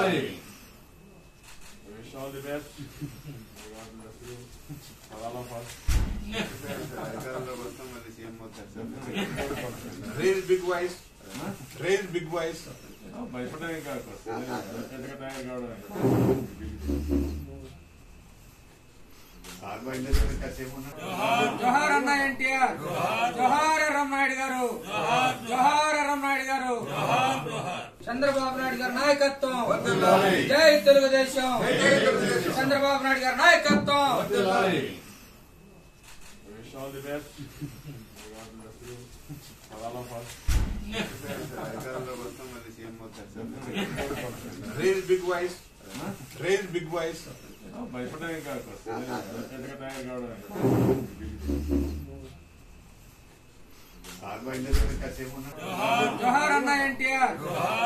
Wish all the best. God bless you. For all of us. అధికారంలోకి వస్తాం మళ్ళీ CM అవుతారు sir rage big voice rage big voice భయపడమే కాదు ఎందుకంటే టైం కావడం సార్ ఇండస్ట్రీ కాసేపు ఉన్నాడు జోహార్ అన్న ఎన్టీఆర్ జోహార్ రమనాయుడు గారు జోహార్ రమనాయుడు గారు చంద్రబాబు నాయుడు గారి నాయకత్వం జై తెలుగుదేశం చంద్రబాబు నాయుడు గారి నాయకత్వం Wish all the best. God bless you. For all of us. అధికారంలోకి వస్తాం మళ్ళీ సీఎం అవుతారు sir rage big voice rage big voice భయపడమే కాదు ఎందుకంటే టైం కావడం సార్ ఇండస్ట్రీ కాసేపు ఉన్నాడు జోహార్ అన్న ఎన్టీఆర్